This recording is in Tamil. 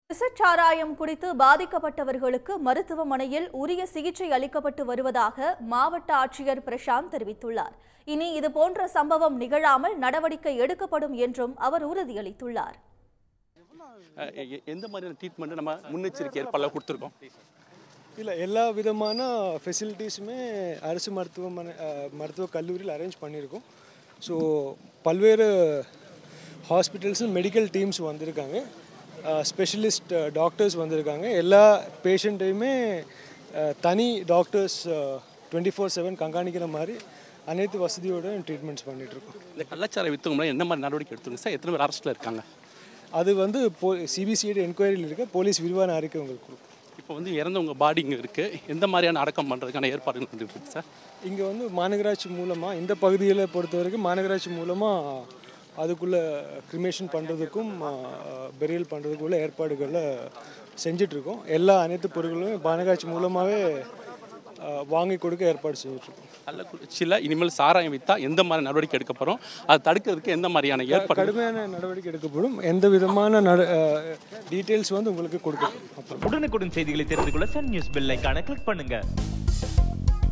விஷச்சாராயம் குடித்து பாதிக்கப்பட்டவர்களுக்கு மருத்துவமனையில் உரிய சிகிச்சை அளிக்கப்பட்டு வருவதாக மாவட்ட ஆட்சியர் பிரசாந்த் தெரிவித்துள்ளார் இனி இதுபோன்ற சம்பவம் நிகழாமல் நடவடிக்கை எடுக்கப்படும் என்றும் அவர் உறுதியளித்துள்ளார் அஹ் எ- எந்த மாதிரியான ட்ரீட்மெண்ட் நம்ம முன்னெச்சரிக்கை ஏற்பாடுலாம் கொடுத்துருக்கோம் இல்லை எல்லா விதமான ஃபெசிலிட்டிஸுமே அரசு மருத்துவமனை அஹ், மருத்துவக் கல்லூரியில் அரேஞ்ச் பண்ணியிருக்கோம் ஸோ பல்வேறு ஹாஸ்பிட்டல்ஸும் மெடிக்கல் டீம்ஸ் வந்திருக்காங்க ஸ்பெஷலிஸ்ட் டாக்டர்ஸ் வந்திருக்காங்க எல்லா பேஷண்ட்டையுமே தனி டாக்டர்ஸ் டுவெண்ட்டி ஃபோர் செவன் கண்காணிக்கிற மாதிரி அனைத்து வசதியோட ட்ரீட்மெண்ட்ஸ் பண்ணிகிட்ருக்கோம் இந்த கள்ளச்சார வித்தவங்க என்ன மாதிரி நடவடிக்கை எடுத்துங்க சார் எத்தனை பேர் அரஸ்ட்டில் இருக்காங்க அது வந்து போ சிபிசிஐடி என்கொயரியில் இருக்க போலீஸ் விரிவான அறிக்கை உங்களுக்கு கொடுக்கும் இப்போ வந்து இறந்தவங்க பாடி இங்கே இருக்குது எந்த மாதிரியான அடக்கம் பண்ணுறதுக்கான ஏற்பாடுகள் வந்துட்டு இருக்கு சார் இங்கே வந்து மாநகராட்சி மூலமாக இந்த பகுதியில் பொறுத்த வரைக்கும் மாநகராட்சி மூலமாக அதுக்குள்ளே கிரிமேஷன் பண்ணுறதுக்கும் பெரியல் பண்ணுறதுக்குள்ள ஏற்பாடுகளை செஞ்சிட்ருக்கோம் எல்லா அனைத்து பொருட்களுமே மாநகராட்சி மூலமாகவே வாங்கி கொடுக்க ஏற்பாடு செஞ்சிட்ருக்கோம் கள்ளக்குறிச்சியில் இனிமேல் சாராயம் விற்றா எந்த மாதிரி நடவடிக்கை எடுக்க போகிறோம் அதை தடுக்கிறதுக்கு எந்த மாதிரியான ஏற்பாடு கடுமையான நடவடிக்கை எடுக்கப்படும் எந்த விதமான நட டீட்டெயில்ஸ் வந்து உங்களுக்கு கொடுக்கப்படும் அப்புறம் உடனுக்குடன் செய்திகளை தெரிந்து கொள்ள சன் நியூஸ் பெல் ஐகானை கிளிக் பண்ணுங்க